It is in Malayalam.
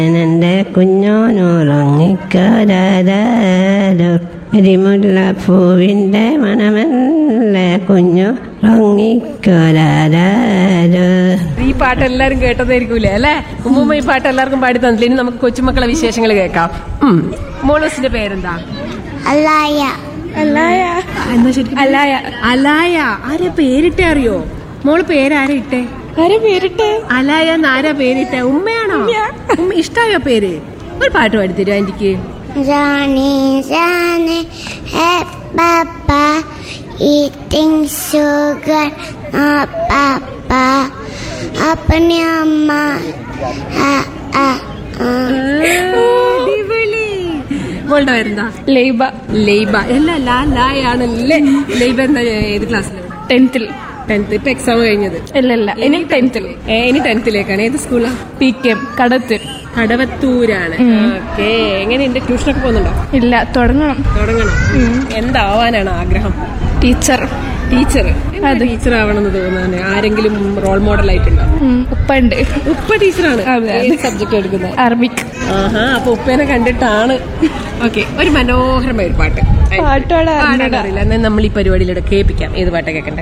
എൻ്റെ കുഞ്ഞോനുറങ്ങിക്കാരോ അരിമുല്ല പൂവിൻ്റെ മണമല്ലേ കുഞ്ഞു ഉറങ്ങിക്കാരോ ഈ പാട്ട് എല്ലാരും കേട്ടതായിരിക്കൂലേ അല്ലേ ഉമ്മുമ്മ ഈ പാട്ട് എല്ലാവർക്കും പാടി തന്നില്ല ഇനി നമുക്ക് കൊച്ചുമക്കളെ വിശേഷങ്ങൾ കേൾക്കാം ഉം. മോളൂസിന്റെ പേരെന്താ അല്ലായ അല്ലായ എന്താ ശരിക്കും അല്ലായ അലായ ആരെ പേരിട്ടെ അറിയോ മോള് പേരാരെ ഇട്ടെ ആരെ പേരിട്ട് അലായ ആരാ പേരിട്ടെ ഉമ്മയാണോ ഉമ്മ ഇഷ്ടായോ പേര് ഒരു പാട്ട് പാടിത്തരുമോ ആന്റിക്ക് Johnny, Johnny, hey Papa, eating sugar, ah Papa, अपनी अम्मा, ah ah ah. അടിപൊളി. മോളുടെ പേരെന്താ ലൈബ ലൈബ അല്ല ലാ ലായാണല്ലേ ലൈബ എന്താ ഏത് ക്ലാസ്സിലാണ് ടെൻത്തിൽ ടെൻത്ത് ഇപ്പൊ എക്സാം കഴിഞ്ഞത് ഇല്ല ഇല്ല ഇനി ടെൻത്തിൽ ഏ, ഇനി ടെൻത്തിലേക്കാണ് ഏത് സ്കൂളാ പി കെ എം കടത്തിൽ കടവത്തൂരാണ് ഓക്കേ എങ്ങനെയുണ്ട് ട്യൂഷനൊക്കെ പോകുന്നുണ്ടോ ഇല്ല തുടങ്ങണം തുടങ്ങണം എന്താവാനാണ് ആഗ്രഹം ടീച്ചർ ടീച്ചർ ടീച്ചർ ആവണമെന്ന് തോന്നുന്നു ആരെങ്കിലും റോൾ മോഡൽ ആയിട്ടുണ്ടോ ഉം, ഉപ്പ ഉണ്ട് ഉപ്പ ടീച്ചറാണ് അതെ, അതെ. ഏത് സബ്ജക്ട് എടുക്കുന്നത് അറബിക് ആഹാ അപ്പൊ ഉപ്പേനെ കണ്ടിട്ടാണ് ഓക്കെ ഒരു മനോഹരമായ ഒരു പാട്ട് പാട്ടോടെ പാടാൻ അറിയില്ല എന്നാൽ നമ്മൾ ഈ പരിപാടിയിലൂടെ കേൾപ്പിക്കാം ഏത് പാട്ട് കേൾക്കണ്ടേ